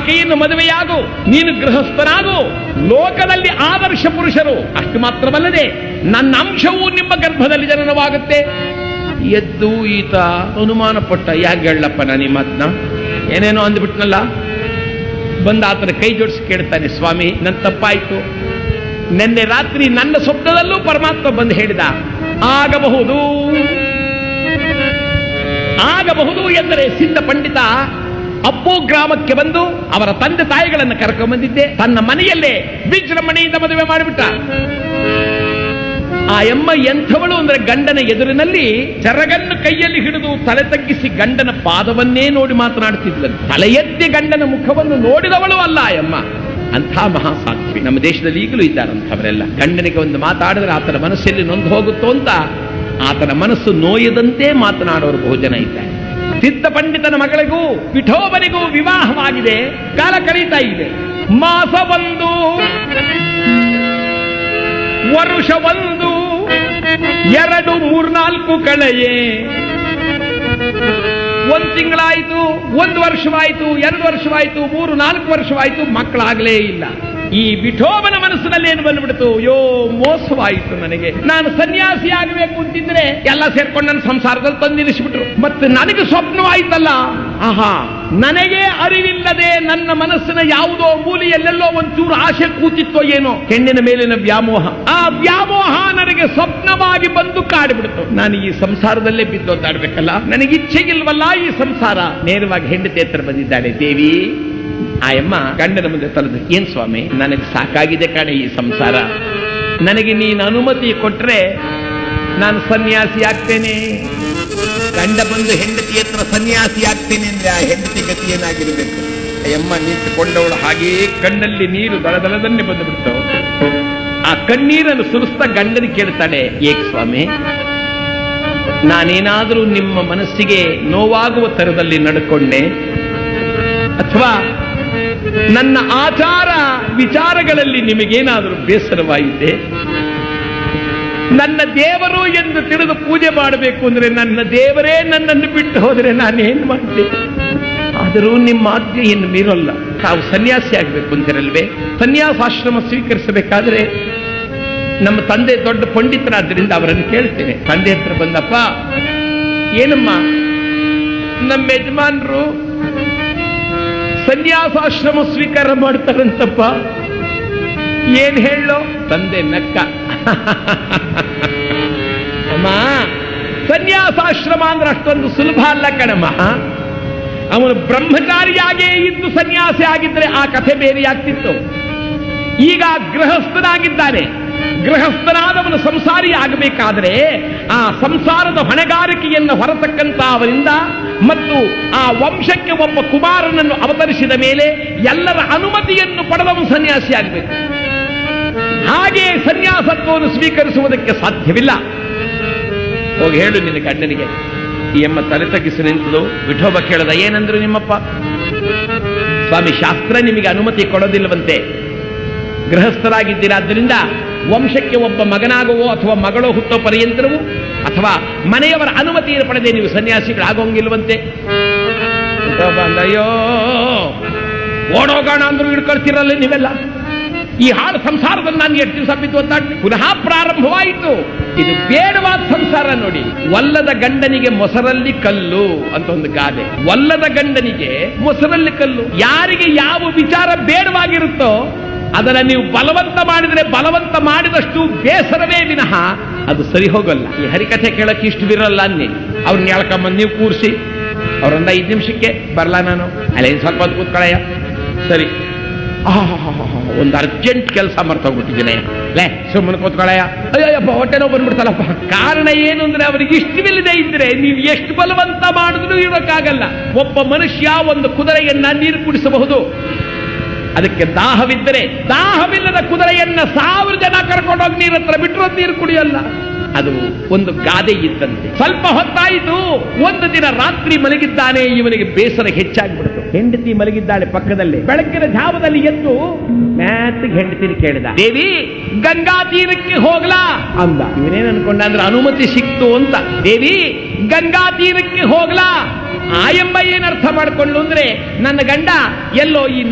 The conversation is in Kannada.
ಆಕೆಯನ್ನು ಮದುವೆಯಾಗು ನೀನು ಗೃಹಸ್ಥನಾಗು ಲೋಕದಲ್ಲಿ ಆದರ್ಶ ಪುರುಷರು ಅಷ್ಟು ಮಾತ್ರವಲ್ಲದೆ ನನ್ನ ಅಂಶವೂ ನಿಮ್ಮ ಗರ್ಭದಲ್ಲಿ ಜನನವಾಗುತ್ತೆ ಎದ್ದು ಈತ ಅನುಮಾನ ಪಟ್ಟ ಯಾಕೆ ಹೇಳಪ್ಪ ನಾನು ಈ ಮಾತನ್ನ ಏನೇನೋ ಅಂದ್ಬಿಟ್ನಲ್ಲ ಬಂದ ಆತನ ಕೈ ಜೋಡಿಸಿ ಕೇಳ್ತಾನೆ ಸ್ವಾಮಿ ನನ್ನ ತಪ್ಪಾಯ್ತು ನಿನ್ನೆ ರಾತ್ರಿ ನನ್ನ ಸ್ವಪ್ನದಲ್ಲೂ ಪರಮಾತ್ಮ ಬಂದು ಹೇಳಿದ ಆಗಬಹುದು ಆಗಬಹುದು ಎಂದರೆ ಸಿದ್ಧ ಪಂಡಿತ ಅಪ್ಪು ಗ್ರಾಮಕ್ಕೆ ಬಂದು ಅವರ ತಂದೆ ತಾಯಿಗಳನ್ನು ಕರ್ಕೊಂಡ್ಬಂದಿದ್ದೆ ತನ್ನ ಮನೆಯಲ್ಲೇ ವಿಜೃಂಭಣೆಯಿಂದ ಮದುವೆ ಮಾಡಿಬಿಟ್ಟ ಆ ಎಮ್ಮ ಎಂಥವಳು ಅಂದ್ರೆ ಗಂಡನ ಎದುರಿನಲ್ಲಿ ಚರಗನ್ನು ಕೈಯಲ್ಲಿ ಹಿಡಿದು ತಲೆ ತಗ್ಗಿಸಿ ಗಂಡನ ಪಾದವನ್ನೇ ನೋಡಿ ಮಾತನಾಡುತ್ತಿದ್ಲಂತೆ ತಲೆ ಎತ್ತಿ ಗಂಡನ ಮುಖವನ್ನು ನೋಡಿದವಳು ಅಲ್ಲ ಆ ಎಮ್ಮ ಅಂಥ ಮಹಾಸಾಧ್ವಿ ನಮ್ಮ ದೇಶದಲ್ಲಿ ಈಗಲೂ ಇದ್ದಾರಂಥವರೆಲ್ಲ ಗಂಡನಿಗೆ ಒಂದು ಮಾತಾಡಿದ್ರೆ ಆತನ ಮನಸ್ಸಲ್ಲಿ ನೊಂದು ಹೋಗುತ್ತೋ ಅಂತ ಆತನ ಮನಸ್ಸು ನೋಯದಂತೆ ಮಾತನಾಡೋರು ಬಹುಜನ ಇದ್ದಾರೆ ಸಿದ್ಧ ಪಂಡಿತನ ಮಗಳಿಗೂ ವಿಠೋಬನಿಗೂ ವಿವಾಹವಾಗಿದೆ ಕಾಲ ಕಳೀತಾ ಇದೆ ಮಾಸ ಒಂದು ವರುಷ ಒಂದು ಎರಡು ಮೂರ್ನಾಲ್ಕು ಕಳೆಯೇ ಒಂದ್ ತಿಂಗಳಾಯ್ತು ಒಂದು ವರ್ಷವಾಯ್ತು ಎರಡು ವರ್ಷವಾಯ್ತು ಮೂರು ನಾಲ್ಕು ವರ್ಷವಾಯ್ತು ಮಕ್ಕಳಾಗ್ಲೇ ಇಲ್ಲ ಈ ವಿಠೋಬನ ಮನಸ್ಸಿನಲ್ಲಿ ಏನು ಬಂದ್ಬಿಡ್ತು ಯೋ ಮೋಸವಾಯಿತು ನನಗೆ ನಾನು ಸನ್ಯಾಸಿ ಆಗಬೇಕು ಅಂತಿದ್ರೆ ಎಲ್ಲ ಸೇರ್ಕೊಂಡು ನನ್ನ ಸಂಸಾರದಲ್ಲಿ ತಂದಿರಿಸಿಬಿಟ್ರು ಮತ್ತೆ ನನಗೆ ಸ್ವಪ್ನವಾಯ್ತಲ್ಲ ಆಹಾ ನನಗೆ ಅರಿವಿಲ್ಲದೆ ನನ್ನ ಮನಸ್ಸಿನ ಯಾವುದೋ ಮೂಲೆಯಲ್ಲೆಲ್ಲೋ ಒಂಚೂರು ಆಸೆ ಕೂತಿತ್ತೋ ಏನೋ ಹೆಣ್ಣಿನ ಮೇಲಿನ ವ್ಯಾಮೋಹ ಆ ವ್ಯಾಮೋಹ ನನಗೆ ಸ್ವಪ್ನವಾಗಿ ಬಂದು ಕಾಡಿಬಿಡ್ತು ನಾನು ಈ ಸಂಸಾರದಲ್ಲೇ ಬಿದ್ದೊದ್ದಾಡ್ಬೇಕಲ್ಲ ನನಗೆ ಇಚ್ಛೆಗಿಲ್ವಲ್ಲ ಈ ಸಂಸಾರ ನೇರವಾಗಿ ಹೆಂಡತಿ ಹತ್ರ ಬಂದಿದ್ದಾಳೆ ದೇವಿ ಆ ಅಮ್ಮ ಗಂಡನ ಮುಂದೆ ತಲೆದು ಏನ್ ಸ್ವಾಮಿ ನನಗೆ ಸಾಕಾಗಿದೆ ಕಣೆ ಈ ಸಂಸಾರ ನನಗೆ ನೀನು ಅನುಮತಿ ಕೊಟ್ರೆ ನಾನು ಸನ್ಯಾಸಿ ಆಗ್ತೇನೆ ಗಂಡ ಬಂದು ಹೆಂಡತಿ ಹತ್ರ ಸನ್ಯಾಸಿ ಆಗ್ತೇನೆ ಅಂದ್ರೆ ಆ ಹೆಂಡತಿ ಗತಿ ಏನಾಗಿರ್ಬೇಕು ಆ ಅಮ್ಮ ನಿಂತುಕೊಂಡವಳು ಹಾಗೆಯೇ ಕಣ್ಣಲ್ಲಿ ನೀರು ದಳದಳದನ್ನೇ ಬಂದು ಬಿಡ್ತಾವ ಆ ಕಣ್ಣೀರನ್ನು ಸುರಿಸ್ತಾ ಗಂಡನ ಕೇಳ್ತಾಳೆ ಏಕ್ ಸ್ವಾಮಿ ನಾನೇನಾದರೂ ನಿಮ್ಮ ಮನಸ್ಸಿಗೆ ನೋವಾಗುವ ತರದಲ್ಲಿ ನಡ್ಕೊಂಡೆ ಅಥವಾ ನನ್ನ ಆಚಾರ ವಿಚಾರಗಳಲ್ಲಿ ನಿಮಗೇನಾದರೂ ಬೇಸರವಾಯಿತೆ ನನ್ನ ದೇವರು ಎಂದು ತಿಳಿದು ಪೂಜೆ ಮಾಡಬೇಕು ಅಂದ್ರೆ ನನ್ನ ದೇವರೇ ನನ್ನನ್ನು ಬಿಟ್ಟು ಹೋದರೆ ನಾನೇನ್ ಮಾಡಲಿ ಆದರೂ ನಿಮ್ಮ ಆಜ್ಞೆಯನ್ನು ಮೀರಲ್ಲ ತಾವು ಸನ್ಯಾಸಿ ಆಗಬೇಕು ಅಂತಿರಲ್ವೇ ಸನ್ಯಾಸಾಶ್ರಮ ಸ್ವೀಕರಿಸಬೇಕಾದ್ರೆ ನಮ್ಮ ತಂದೆ ದೊಡ್ಡ ಪಂಡಿತರಾದ್ರಿಂದ ಅವರನ್ನು ಕೇಳ್ತೇನೆ ತಂದೆ ಹತ್ರ ಬಂದಪ್ಪ ಏನಮ್ಮ ನಮ್ಮ ಯಜಮಾನರು ಸನ್ಯಾಸಾಶ್ರಮ ಸ್ವೀಕಾರ ಮಾಡ್ತಾರಂತಪ್ಪ ಏನ್ ಹೇಳೋ ತಂದೆ ನಕ್ಕ ಅಮ್ಮ ಸನ್ಯಾಸಾಶ್ರಮ ಅಂದ್ರೆ ಅಷ್ಟೊಂದು ಸುಲಭ ಅಲ್ಲ ಕಣಮ್ಮ ಅವನು ಬ್ರಹ್ಮಚಾರಿಯಾಗೇ ಇದ್ದು ಸನ್ಯಾಸಿ ಆಗಿದ್ರೆ ಆ ಕಥೆ ಬೇರೆಯಾಗ್ತಿತ್ತು ಈಗ ಗೃಹಸ್ಥನಾಗಿದ್ದಾನೆ ಗೃಹಸ್ಥನಾದವನು ಸಂಸಾರಿ ಆಗಬೇಕಾದ್ರೆ ಆ ಸಂಸಾರದ ಹೊಣೆಗಾರಿಕೆಯನ್ನು ಹೊರತಕ್ಕಂತ ಅವರಿಂದ ಮತ್ತು ಆ ವಂಶಕ್ಕೆ ಒಬ್ಬ ಕುಮಾರನನ್ನು ಅವತರಿಸಿದ ಮೇಲೆ ಎಲ್ಲರ ಅನುಮತಿಯನ್ನು ಪಡೆದವನು ಸನ್ಯಾಸಿ ಆಗಬೇಕು ಹಾಗೆ ಸನ್ಯಾಸತ್ವವನ್ನು ಸ್ವೀಕರಿಸುವುದಕ್ಕೆ ಸಾಧ್ಯವಿಲ್ಲ ಹೋಗಿ ಹೇಳು ನಿನ್ನ ಗಂಡನಿಗೆ ಈ ಎಮ್ಮ ತಲೆ ತಗ್ಗಿಸಿ ನಿಂತಲು ವಿಠೋಬ ಕೇಳದ ಏನಂದ್ರು ನಿಮ್ಮಪ್ಪ ಸ್ವಾಮಿ ಶಾಸ್ತ್ರ ನಿಮಗೆ ಅನುಮತಿ ಕೊಡೋದಿಲ್ಲವಂತೆ ಗೃಹಸ್ಥರಾಗಿದ್ದೀರಾದ್ದರಿಂದ ವಂಶಕ್ಕೆ ಒಬ್ಬ ಮಗನಾಗುವೋ ಅಥವಾ ಮಗಳೋ ಹುಟ್ಟೋ ಪರ್ಯಂತರವು ಅಥವಾ ಮನೆಯವರ ಅನುಮತಿಯನ್ನು ಪಡೆದೇ ನೀವು ಸನ್ಯಾಸಿಗಳಾಗೋಂಗಿಲ್ವಂತೆ ವಿಠೋಬ ಅಂದ, ಅಯ್ಯೋ ಓಡೋಗೋಣ ಅಂದ್ರೂ ಹಿಡ್ಕೊಳ್ತಿರಲ್ಲ ನೀವೆಲ್ಲ ಈ ಹಾಳು ಸಂಸಾರದಲ್ಲಿ ನಾನು ಎಷ್ಟು ದಿವಸ ಬಿದ್ದು ಒದ್ದಾಡ್ತೀನಿ ಪುನಃ ಪ್ರಾರಂಭವಾಯಿತು ಇದು ಬೇಡವಾದ ಸಂಸಾರ ನೋಡಿ ಒಲ್ಲದ ಗಂಡನಿಗೆ ಮೊಸರಲ್ಲಿ ಕಲ್ಲು ಅಂತ ಒಂದು ಗಾದೆ ಒಲ್ಲದ ಗಂಡನಿಗೆ ಮೊಸರಲ್ಲಿ ಕಲ್ಲು ಯಾರಿಗೆ ಯಾವ ವಿಚಾರ ಬೇಡವಾಗಿರುತ್ತೋ ಅದನ್ನ ನೀವು ಬಲವಂತ ಮಾಡಿದ್ರೆ ಬಲವಂತ ಮಾಡಿದಷ್ಟು ಬೇಸರವೇ ವಿನಃ ಅದು ಸರಿ ಹೋಗಲ್ಲ ಈ ಹರಿಕಥೆ ಕೇಳಕ್ಕೆ ಇಷ್ಟು ಬಿರಲ್ಲ ಅನ್ನಿ ಅವ್ರನ್ನ ಎಳ್ಕೊಂಬಂದು ನೀವು ಕೂರಿಸಿ ಅವ್ರೊಂದು ಐದು ನಿಮಿಷಕ್ಕೆ ಬರಲ್ಲ ನಾನು ಅಲ್ಲೇ ಸ್ವಲ್ಪ ಹೊತ್ತು ಕೂತ್ಕೊಳ್ಳಯ್ಯ ಸರಿ ಆಹಾಹಾಹಾಹಾ, ಒಂದು ಅರ್ಜೆಂಟ್ ಕೆಲಸ ಮರ್ತೋಗ್ಬಿಟ್ಟಿದ್ದೀನಿ ಲೇ ಸುಮ್ಮನೆ ಕೂತ್ಕೊಳ್ಳಯ್ಯ ಅಯ್ಯಪ್ಪ ಹೊಟ್ಟೆ ನೋವು ಬಂದ್ಬಿಡ್ತಲ್ಲಪ್ಪ ಕಾರಣ ಏನು ಅಂದ್ರೆ ಅವರಿಗೆ ಇಷ್ಟವಿಲ್ಲದೆ ಇದ್ರೆ ನೀವು ಎಷ್ಟು ಬಲವಂತ ಮಾಡಿದ್ರು ಇರೋಕ್ಕಾಗಲ್ಲ ಒಬ್ಬ ಮನುಷ್ಯ ಒಂದು ಕುದುರೆಯನ್ನ ನೀರು ಕುಡಿಸಬಹುದು ಅದಕ್ಕೆ ದಾಹವಿದ್ದರೆ ದಾಹವಿಲ್ಲದ ಕುದುರೆಯನ್ನ ಸಾವಿರ ಜನ ಕರ್ಕೊಂಡೋಗಿ ನೀರ ಹತ್ರ ಬಿಟ್ಟರು ಅದು ನೀರು ಕುಡಿಯಲ್ಲ ಅದು ಒಂದು ಗಾದೆ ಇದ್ದಂತೆ ಸ್ವಲ್ಪ ಹೊತ್ತಾಯಿತು ಒಂದು ದಿನ ರಾತ್ರಿ ಮಲಗಿದ್ದಾನೆ ಇವನಿಗೆ ಬೇಸರ ಹೆಚ್ಚಾಗ್ಬಿಡ್ತು ಹೆಂಡತಿ ಮಲಗಿದ್ದಾಳೆ ಪಕ್ಕದಲ್ಲಿ ಬೆಳಕಿನ ಜಾವದಲ್ಲಿ ಎದ್ದು ಮ್ಯಾತ್ಗೆ ಹೆಂಡತಿನ ಕೇಳಿದ ದೇವಿ ಗಂಗಾ ತೀರಕ್ಕೆ ಹೋಗ್ಲಾ ಅಂದ ಇವನೇನ್ ಅನ್ಕೊಂಡ ಅಂದ್ರೆ ಅನುಮತಿ ಸಿಕ್ತು ಅಂತ ದೇವಿ ಗಂಗಾ ತೀರಕ್ಕೆ ಹೋಗ್ಲಾ ಆ ಎಂಬ ಏನ್ ಅರ್ಥ ಮಾಡ್ಕೊಂಡು ಅಂದ್ರೆ ನನ್ನ ಗಂಡ ಎಲ್ಲೋ ಈ